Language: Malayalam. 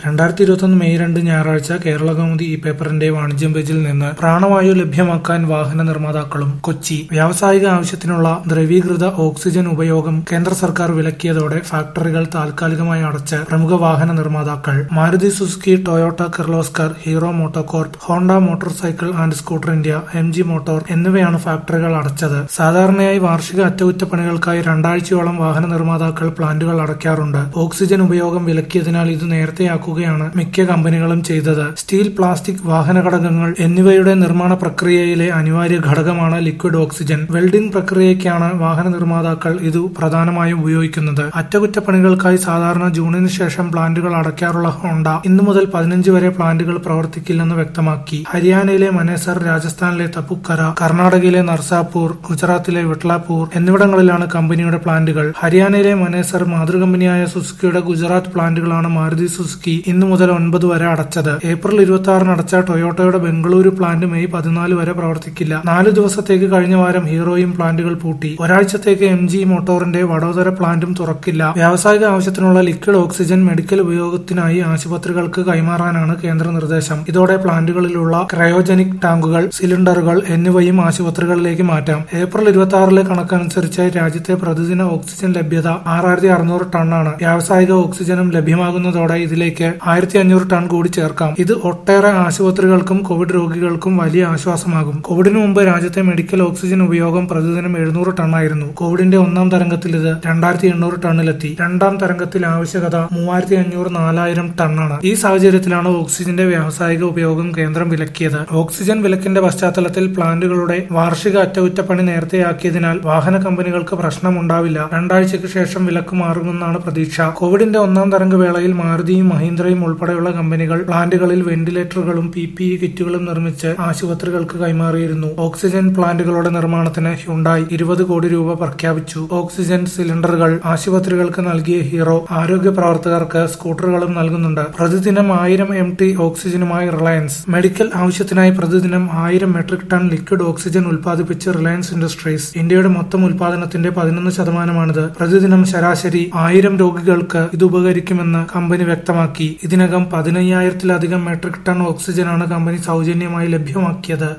രണ്ടായിരത്തി ഇരുപത്തൊന്ന് മെയ് രണ്ട് ഞായറാഴ്ച കേരളകൗമുദി ഈ പേപ്പറിന്റെ വാണിജ്യം പേജിൽ നിന്ന് പ്രാണവായു ലഭ്യമാക്കാൻ വാഹന നിർമ്മാതാക്കളും കൊച്ചി വ്യാവസായിക ആവശ്യത്തിനുള്ള ദ്രവീകൃത ഓക്സിജൻ ഉപയോഗം കേന്ദ്ര സർക്കാർ വിലക്കിയതോടെ ഫാക്ടറികൾ താൽക്കാലികമായി അടച്ച് പ്രമുഖ വാഹന നിർമ്മാതാക്കൾ Maruti Suzuki Toyota Kirloskar Hero MotoCorp Honda motorcycle and scooter India M G motor എന്നിവയാണ് ഫാക്ടറികൾ അടച്ചത് സാധാരണയായി വാർഷിക അറ്റകുറ്റപ്പണികൾക്കായി രണ്ടാഴ്ചയോളം വാഹന നിർമ്മാതാക്കൾ പ്ലാന്റുകൾ അടയ്ക്കാറുണ്ട് ഓക്സിജൻ ഉപയോഗം വിലക്കിയതിനാൽ ഇത് നേരത്തെയാക്കുകയാണ് മിക്ക കമ്പനികളും ചെയ്തത് സ്റ്റീൽ പ്ലാസ്റ്റിക് വാഹന ഘടകങ്ങൾ എന്നിവയുടെ നിർമ്മാണ പ്രക്രിയയിലെ അനിവാര്യ ഘടകമാണ് ലിക്വിഡ് ഓക്സിജൻ വെൽഡിംഗ് പ്രക്രിയയ്ക്കാണ് വാഹന നിർമ്മാതാക്കൾ ഇത് പ്രധാനമായും ഉപയോഗിക്കുന്നത് അറ്റകുറ്റപ്പണികൾക്കായി സാധാരണ ജൂണിന് ശേഷം പ്ലാന്റുകൾ അടയ്ക്കാറുള്ള ഹോണ്ട ഇന്നു മുതൽ പതിനഞ്ച് വരെ പ്ലാന്റുകൾ പ്രവർത്തിക്കില്ലെന്ന് വ്യക്തമാക്കി ഹരിയാനയിലെ മനേസർ രാജസ്ഥാനിലെ തപ്പുക്കര കർണാടകയിലെ നർസാപൂർ ഗുജറാത്തിലെ വിട്ലാപൂർ എന്നിവിടങ്ങളിലാണ് കമ്പനിയുടെ പ്ലാന്റുകൾ ഹരിയാനയിലെ മനേസർ മാതൃകമ്പനിയായ സുസുക്കിയുടെ ഗുജറാത്ത് പ്ലാന്റുകളാണ് മാരുതി സുസുക്കി ഇന്നു മുതൽ ഒൻപത് വരെ അടച്ചത് ഏപ്രിൽ ഇരുപത്തി ആറിന് അടച്ച ടൊയോട്ടയുടെ ബംഗളൂരു പ്ലാന്റ് മെയ് പതിനാല് വരെ പ്രവർത്തിക്കില്ല നാല് ദിവസത്തേക്ക് കഴിഞ്ഞ വാരം ഹീറോയും പ്ലാന്റുകൾ പൂട്ടി ഒരാഴ്ചത്തേക്ക് എം ജി മോട്ടോറിന്റെ വഡോദര പ്ലാന്റും തുറക്കില്ല വ്യാവസായിക ആവശ്യത്തിനുള്ള ലിക്വിഡ് ഓക്സിജൻ മെഡിക്കൽ ഉപയോഗത്തിനായി ആശുപത്രികൾക്ക് കൈമാറാനാണ് കേന്ദ്ര നിർദ്ദേശം ഇതോടെ പ്ലാന്റുകളിലുള്ള ക്രയോജനിക് ടാങ്കുകൾ സിലിണ്ടറുകൾ എന്നിവയും ആശുപത്രികളിലേക്ക് മാറ്റാം ഏപ്രിൽ ഇരുപത്തി ആറിലെ കണക്കനുസരിച്ച് രാജ്യത്തെ പ്രതിദിന ഓക്സിജൻ ലഭ്യത ആറായിരത്തി അറുന്നൂറ് ടണ്ണാണ് വ്യാവസായിക ഓക്സിജനും ലഭ്യമാകുന്നതോടെ ഇതിലേക്ക് ആയിരത്തി അഞ്ഞൂറ് ടൺ കൂടി ചേർക്കാം ഇത് ഒട്ടേറെ ആശുപത്രികൾക്കും കോവിഡ് രോഗികൾക്കും വലിയ ആശ്വാസമാകും കോവിഡിന് മുമ്പ് രാജ്യത്തെ മെഡിക്കൽ ഓക്സിജൻ ഉപയോഗം പ്രതിദിനം എഴുന്നൂറ് ടണ്ണായിരുന്നു കോവിഡിന്റെ ഒന്നാം തരംഗത്തിൽ ഇത് രണ്ടായിരത്തി എണ്ണൂറ് ടണ്ണിലെത്തി രണ്ടാം തരംഗത്തിൽ ആവശ്യകത മൂവായിരത്തി അഞ്ഞൂറ് നാലായിരം ടണ്ണാണ് ഈ സാഹചര്യത്തിലാണ് ഓക്സിജന്റെ വ്യാവസായിക ഉപയോഗം കേന്ദ്രം വിലക്കിയത് ഓക്സിജൻ വിലക്കിന്റെ പശ്ചാത്തലത്തിൽ പ്ലാന്റുകളുടെ വാർഷിക അറ്റകുറ്റപ്പണി നേരത്തെയാക്കിയതിനാൽ വാഹന കമ്പനികൾക്ക് പ്രശ്നമുണ്ടാവില്ല രണ്ടാഴ്ചയ്ക്ക് ശേഷം വിലക്ക് മാറുമെന്നാണ് പ്രതീക്ഷ കോവിഡിന്റെ ഒന്നാം തരംഗ വേളയിൽ മാരുതിയും മഹീന്ദ്രയും ഉൾപ്പെടെയുള്ള കമ്പനികൾ പ്ലാന്റുകളിൽ വെന്റിലേറ്ററുകളും പി പി ഇ കിറ്റുകളും നിർമ്മിച്ച് ആശുപത്രികൾക്ക് കൈമാറിയിരുന്നു ഓക്സിജൻ പ്ലാന്റുകളുടെ നിർമ്മാണത്തിന് ഹ്യുണ്ടായി ഇരുപത് കോടി രൂപ പ്രഖ്യാപിച്ചു ഓക്സിജൻ സിലിണ്ടറുകൾ ആശുപത്രികൾക്ക് നൽകിയ ഹീറോ ആരോഗ്യ പ്രവർത്തകർക്ക് സ്കൂട്ടറുകളും നൽകുന്നുണ്ട് പ്രതിദിനം ആയിരം എം ടി ഓക്സിജനുമായി റിലയൻസ് മെഡിക്കൽ ആവശ്യത്തിനായി പ്രതിദിനം ആയിരം മെട്രിക് ടൺ ലിക്വിഡ് ഓക്സിജൻ ഉൽപ്പാദിപ്പിച്ച് റിലയൻസ് ഇൻഡസ്ട്രീസ് ഇന്ത്യയുടെ മൊത്തം ഉൽപാദനത്തിന്റെ പതിനൊന്ന് ശതമാനമാണിത് പ്രതിദിനം ശരാശരി ആയിരം രോഗികൾക്ക് ഇത് ഉപകരിക്കുമെന്ന് കമ്പനി വ്യക്തമാക്കി ഇതിനകം പതിനയ്യായിരത്തിലധികം മെട്രിക് ടൺ ഓക്സിജനാണ് കമ്പനി സൗജന്യമായി ലഭ്യമാക്കിയത്